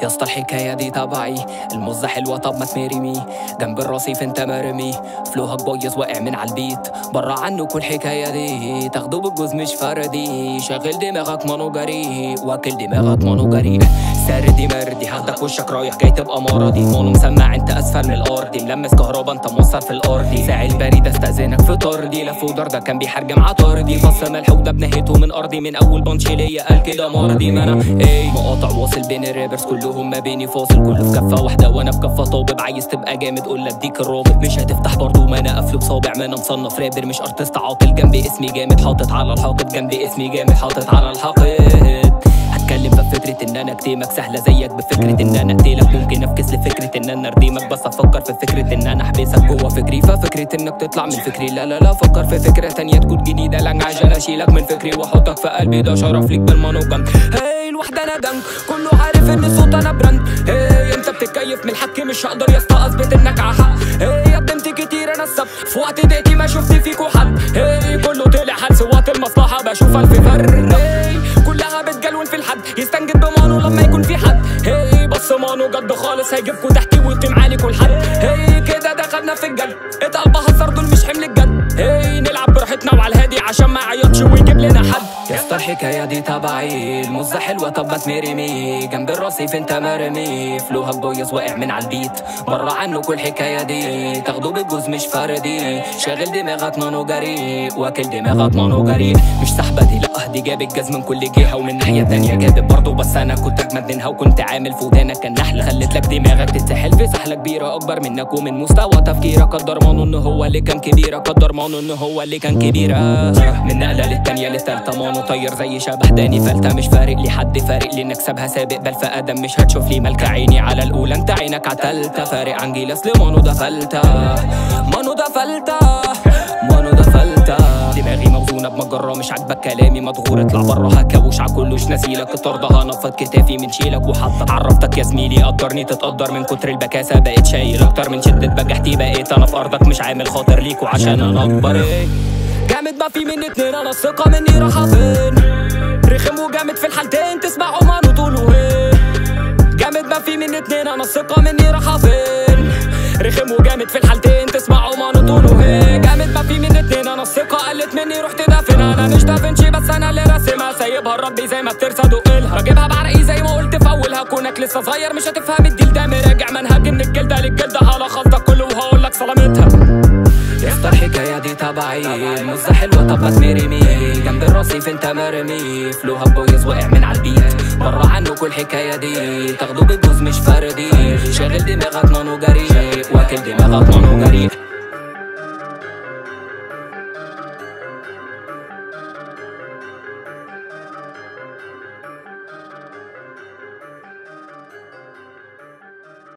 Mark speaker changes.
Speaker 1: يا اسطى الحكايه دي تبعي المزة حلوه طب ما تمرمي جنب الرصيف انت مرمي فلوهك بايظ واقع من على البيت برا عنك الحكايه دي تاخده بالجوز مش فردي شاغل دماغك مانو جري واكل دماغك مانو جري سردي مردي هاخدك وشك رايح جاي تبقى مرضي مانو مسمع انت اسفل من الارض ملمس كهربا انت موصل في الارض ساعي البريد استاذنك في طردي لف ودار ده كان بيحرجم عطاردي فص ملح وده بنهيته من ارضي من اول بانش ليا قال كده مرضي ما انا ايه مقاطع واصل بين الرابرز كلهم ما بيني فاصل كله في كفه واحده وانا في كفه طابب عايز تبقى جامد قول اديك الرابط مش هتفتح برضه ما انا قافله بصابع ما انا مصنف رابر مش ارتست عاطل جنبي اسمي جامد حاطط على الحاطط جنبي اسمي جامد حاطط على الحاطط هتكلم بفكرة ان انا اكتمك سهلة زيك بفكرة ان انا اقتلك ممكن افكس لفكرة ان انا اردمك بس افكر في فكرة ان انا احبسك جوه فكري ففكرة انك تطلع من فكري لا لا لا فكر في فكرة تانية تكون جديدة لان عشان اشيلك من فكري واحطك في قلبي ده شرف ليك بالمونوجام هاي الوحدة انا جنك كله عارف ان الصوت انا براند هاي انت بتتكيف من الحك مش هقدر يا اسطى اثبت انك على حق هاي قدمت كتير انا السبب في وقت دقيقتي ما شفت فيكوا حد هاي كله طلع حدس وقت المصلحة بشوف الف فرق هاي كلها بتجلون في الحد يستنجد بمانو لما يكون في حد هي بص مانو جد خالص هيجيبكوا تحتي ويقيم عليكوا الحد هي كده دخلنا في الجد اتقل بهزر دول مش حمل الجد هي نلعب براحتنا وعلى الهادي عشان ما يعيطش ويجيب لنا حد يا اسطى الحكايه دي تبعي المزه حلوه طب ما تمرمي جنب الرصيف انت مرمي فلوهك بايظ واقع من على البيت بره عنك الحكايه دي تاخده بالجوز مش فردي شاغل دماغك مانو جري واكل دماغك مانو جري مش سحبتي لا دي جابت جاز من كل جهه ومن ناحيه تانية جابت برضه بس انا كنت اجمد منها وكنت عامل في ودانك كان نحله خلت لك دماغك تتسحل في سحله كبيره اكبر منك ومن مستوى تفكيرك قدر مانو ان هو اللي كان كبيره قدر مانو ان هو اللي كان كبيره من نقله للتانيه للتالته مانو طير زي شبه داني فلتة مش فارق لي حد فارق لي انك سابها سابق بل في ادم مش هتشوف لي ملكة عيني على الاولى انت عينك عتلتة فارق عن جيل اصل مانو ده فلتة مانو ده فلتة مانو ده فلتة دماغي موزونة بمجرة مش عاجبك كلامي مضغور اطلع بره هكوش عكلوش نسيلك الطرد هنفض كتافي من شيلك وحط عرفتك يا زميلي قدرني تتقدر من كتر البكاسة بقيت شايل اكتر من شدة بجحتي بقيت انا في ارضك مش عامل خاطر ليك وعشان انا اكبر ايه جامد ما في مني اتنين انا الثقة مني رايحة فين رخم وجامد في الحالتين تسمعوا ما نطولوا ايه جامد ما في مني اتنين انا الثقة مني رايحة فين رخم وجامد في الحالتين تسمعوا ما نطولوا ايه جامد ما في مني اتنين انا الثقة قلت مني رحت دافن انا مش دافنشي بس انا اللي راسمها سايبها لربي زي ما بترسى دقلها بجيبها بعرقي زي ما قلت في اولها كونك لسه صغير مش هتفهم الديل ده مراجع منهج من الجلدة للجلدة هلخص ده كله وهقول لك سلامتها يا اسطى الحكاية دي تبعي المزة حلوة طب ما تمرمي جنب الرصيف انت مرمي فلوهك بايظ واقع من على البيت بره عنك الحكاية دي تاخده بالجوز مش فردي شاغل دماغك مانو جري واكل دماغك مانو جري